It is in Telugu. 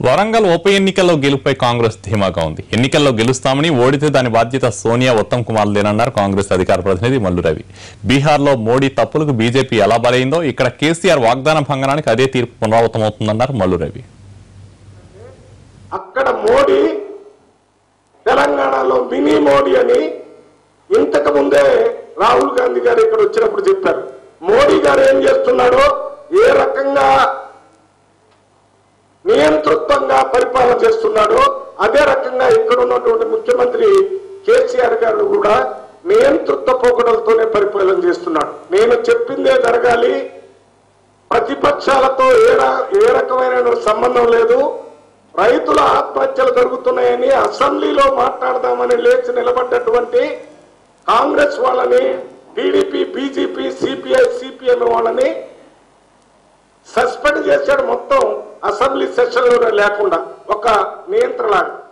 వరంగల్ ఉప ఎన్నికల్లో గెలుపై కాంగ్రెస్ ధీమాగా ఉంది ఎన్నికల్లో గెలుస్తామని ఓడితే దాని బాధ్యత సోనియా ఉత్తమ్ కుమార్ లేనన్నారు కాంగ్రెస్ అధికార ప్రతినిధి మల్లు రవి బీహార్లో మోడీ తప్పులకు బీజేపీ ఎలా బలైందో ఇక్కడ కేసీఆర్ వాగ్దాన భంగనానికి అదే తీర్పు పునరావృతమవుతుందన్నారు మల్లు రవి అక్కడ మోడీ తెలంగాణలో మినీ మోడీ అని ఇంతకు ముందే రాహుల్ గాంధీ గారు ఇక్కడ వచ్చినప్పుడు చెప్పారు మోడీ గారు ఏం చేస్తున్నాడో ఏ రకంగా నియంతృత్వంగా పరిపాలన చేస్తున్నాడో అదే రకంగా ఇక్కడ ఉన్నటువంటి ముఖ్యమంత్రి కేసీఆర్ గారు కూడా నియంతృత్వ పోకడలతోనే పరిపాలన చేస్తున్నాడు నేను చెప్పిందే జరగాలి ప్రతిపక్షాలతో ఏ ర- ఏ రకమైన సంబంధం లేదు రైతుల ఆత్మహత్యలు జరుగుతున్నాయని అసెంబ్లీలో మాట్లాడదామని లేచి నిలబడ్డటువంటి కాంగ్రెస్ వాళ్ళని టీడీపీ బీజేపీ సిపిఐ సిపిఎం వాళ్ళని సస్పెండ్ చేశాడు మొత్తం అసెంబ్లీ సెషన్ లో లేకుండా ఒక నియంత్రణ